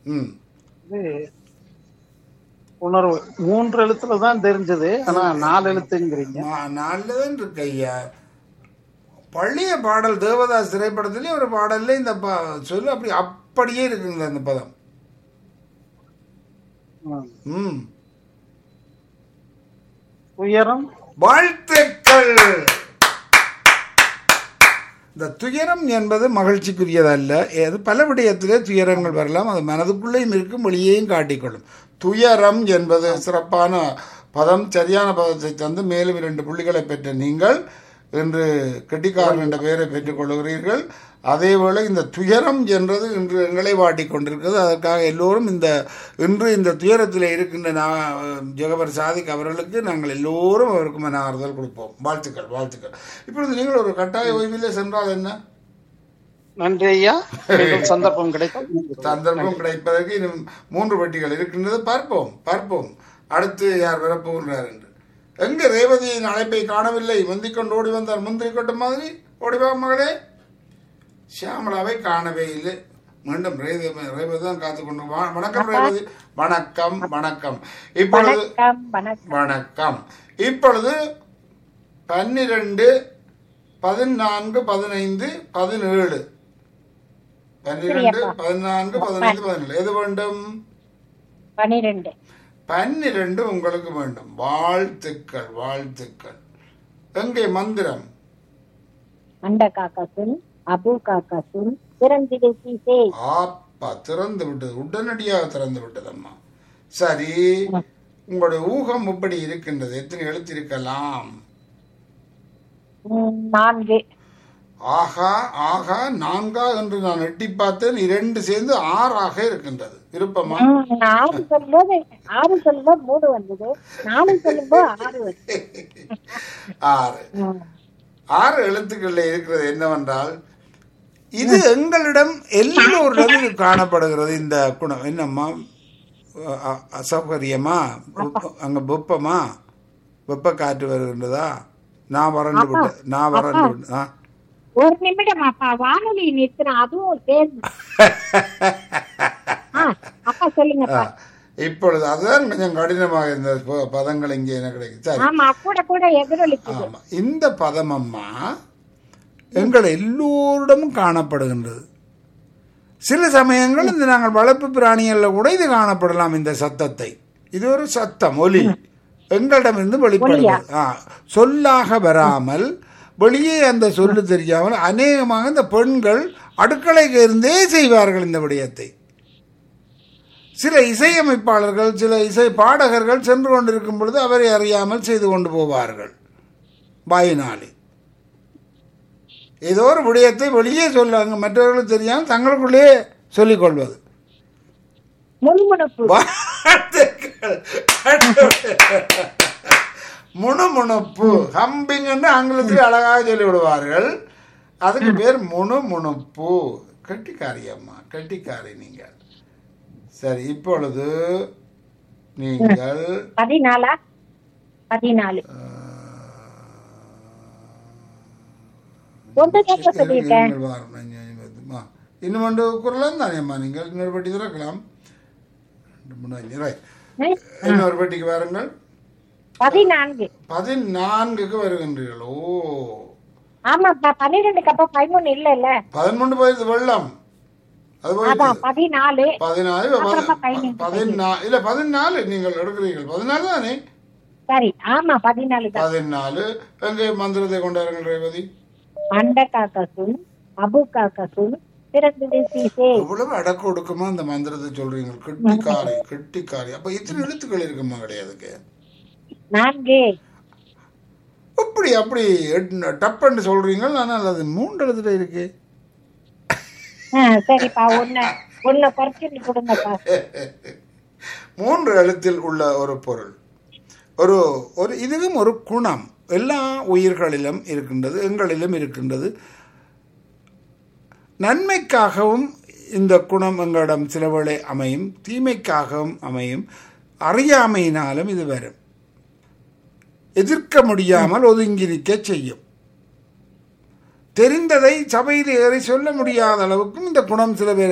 ம் இது உணர்வு மூன்று எழுத்துல தான் தெரிஞ்சது ஆனா நாலு எழுத்துங்கிறீங்க மா- நல்லதுன்னு இருக்கு ஐயா பழைய பாடல் தேவதாஸ் திரைப்படத்திலே ஒரு பாடல்ல இந்த ப- சொல்லு அப்படி அப்படியே இருக்குங்க அந்த பதம் ம். ம் உயரம் வாழ்த்துக்கள் இந்த துயரம் என்பது மகிழ்ச்சிக்குரியதல்ல அது பல விடயத்திலே துயரங்கள் வரலாம் அது மனதுக்குள்ளேயும் இருக்கும் வெளியேயும் காட்டிக்கொள்ளும் துயரம் என்பது சிறப்பான பதம் சரியான பதத்தை தந்து மேலும் இரண்டு புள்ளிகளை பெற்ற நீங்கள் இன்று கெட்டிக்காரன் என்ற பெயரை பெற்றுக் கொள்கிறீர்கள் அதேவேளை இந்த துயரம் என்றது இன்று எங்களை வாட்டிக் கொண்டிருக்கிறது அதற்காக எல்லோரும் இந்த இன்று இந்த துயரத்தில் இருக்கின்ற நா- ஜெகவர் சாதிக் அவர்களுக்கு நாங்கள் எல்லோரும் அவருக்கு மன ஆறுதல் கொடுப்போம் வாழ்த்துக்கள் வாழ்த்துக்கள் இப்பொழுது நீங்கள் ஒரு கட்டாய ஓய்விலே சென்றால் என்ன நன்றி ஐயா மீண்டும் சந்தர்ப்பம் கிடைக்கும் சந்தர்ப்பம் கிடைப்பதற்கு இன்னும் மூன்று பெட்டிகள் இருக்கின்றது பார்ப்போம் பார்ப்போம் அடுத்து யார் வரப்போகின்றார் என்று எங்க ரேவதியின் அழைப்பை காணவில்லை முந்திக் கொண்டு ஓடி வந்தார் முந்திரி கொட்ட மாதிரி ஓடி வா மகளே ஷியாமலாவை காணவே இல்லை மீண்டும் ரேவதி ரேவதி தான் காத்து கொண்டு வா- வணக்கம் ரேவதி வணக்கம் வணக்கம் இப்பொழுது வணக்கம் வணக்கம் வணக்கம் இப்பொழுது பன்னிரண்டு பதினான்கு பதினைந்து பதினேழு பன்னிரண்டு பதினான்கு பதினைந்து பதினேழு எது வேண்டும் பனிரெண்டு பன்னிரண்டு உங்களுக்கு வேண்டும் வாழ்த்துக்கள் வாழ்த்துக்கள் எங்கே மந்திரம் அண்ட காக்காசுன் அபு காக்காசுன் பிறந்திடு சீசே ஆப்பா திறந்து விட்டது உடனடியாக திறந்து விட்டது அம்மா சரி உங்களுடைய ஊகம் இப்படி இருக்கின்றது எத்தனை எழுத்து இருக்கலாம் ம், நான்கு ஆகா ஆகா நான்கா என்று நான் எட்டி பார்த்தேன் இரண்டு சேர்ந்து ஆறாக இருக்கின்றது விருப்பமா ம், ஆறு சொல்லும்போது ஆறு சொல்லும்போது மூணு வந்தது நாலு சொல்லும்போது ஆறு வந்தது ஆறு ம். ஆறு எழுத்துக்கள்ல இருக்கிறது என்னவென்றால் இது எங்களிடம் எல்லோரிடம் இது காணப்படுகிறது இந்த குணம் என்னம்மா அ- அ- அசௌகரியமா வெப்ப- அங்க வெப்பமா வெப்ப காற்று வருகின்றதா நான் வறண்டு விட்டேன் நான் வறண்டு விட்டேன் ஆ. ஒரு நிமிடம் அப்பா வானொலி நிறுத்தின அதுவும் சேர்ந்து ஆ, அப்பா சொல்லுங்கப்பா இப்பொழுது அதுதான் கொஞ்சம் கடினமாக இருந்த ப- பதங்கள் இங்கே எனக்கு கிடைக்கும் சரி ஆமா கூட கூட எதிரொலிக்குது ஆமா இந்த பதம் அம்மா எங்கள் எல்லோரிடமும் காணப்படுகின்றது சில சமயங்கள் இந்த நாங்கள் வளர்ப்பு பிராணிகளில் கூட இது காணப்படலாம் இந்த சத்தத்தை இது ஒரு சத்தம் ஒலி எங்களிடமிருந்து வெளிப்படுகிறது ஆ, சொல்லாக வராமல் வெளியே அந்த சொல்லு தெரியாமல் அநேகமாக இந்த பெண்கள் அடுக்கலைக்கு இருந்தே செய்வார்கள் இந்த விடயத்தை சில இசையமைப்பாளர்கள் சில இசை பாடகர்கள் சென்று கொண்டிருக்கும் பொழுது அவரை அறியாமல் செய்து கொண்டு போவார்கள் வாயினாலே ஏதோ ஒரு விடயத்தை வெளியே சொல்லுவாங்க மற்றவர்களுக்கு தெரியாமல் தங்களுக்குள்ளே சொல்லிக் கொள்வது முணுமுணுப்பு வாழ்த்துக்கள். முணுமுணுப்பு ஹம்பிங் என்று ஆங்கிலத்தில் அழகாக சொல்லி விடுவார்கள் அதுக்கு பேர் முணுமுணுப்பு கட்டிக்காரி அம்மா கட்டிக்காரி நீங்கள் சரி இப்பொழுது நீங்கள் பதினாலா பதினாலு ஒன்று கேட்க சொல்லியிருக்கேன் நீங்கள் வாரம் அம்மா இன்னும் ஒன்று குரலாம் தானே அம்மா நீங்கள் இன்னொரு பெட்டி திறக்கலாம் ரெண்டு மூணு அஞ்சு ரைட் ம், இன்னொரு பெட்டிக்கு வாருங்கள் பதினான்கு பதினான்குக்கு வருகின்றீர்கள் ஓ ஆமாப்பா பன்னிரெண்டுக்கு அப்ப பதிமூணு இல்ல இல்ல பதினொன்று போயிருது வெள்ளம் அது அதான் போயிருது பதினாலு பதினாலு இப்ப பதி- அப்புறமா பதினஞ்சு. பதினா- இல்ல பதினாலு நீங்கள் எடுக்கிறீர்கள் பதினாலு தானே சரி ஆமா பதினாலு தான் பதினாலு எங்கே மந்திரத்தை கொண்டாருங்கள் ரேவதி அண்ட காக்கசுன் அபு காக்கசுன் பிறந்தது சீசே எவ்வளவு அடக்க ஒடுக்கமா அந்த மந்திரத்தை சொல்றீங்க கெட்டிக்காரி கெட்டிக்காரி அப்ப இத்தனை எழுத்துக்கள் இருக்குமா கிடையாதுக்கு நான்கு அப்படி அப்படி எட்- டப்புன்னு சொல்றீங்க ஆனால் அது மூன்று எழுத்துல இருக்கு ஆ, சரிப்பா ஒண்ணு ஒண்ணு குறைச்சு கொடுங்கப்பா மூன்று எழுத்தில் உள்ள ஒரு பொருள் ஒரு ஒரு இதுவும் ஒரு குணம் எல்லா உயிர்களிலும் இருக்கின்றது எங்களிலும் இருக்கின்றது நன்மைக்காகவும் இந்த குணம் எங்களிடம் சில வேளை அமையும் தீமைக்காகவும் அமையும் அறியாமையினாலும் இது வரும் எதிர்க்க முடியாமல் ஒதுங்கியிருக்க செய்யும் தெரிந்ததை சபையில் ஏறி சொல்ல முடியாத அளவுக்கும் இந்த குணம் சில பேர்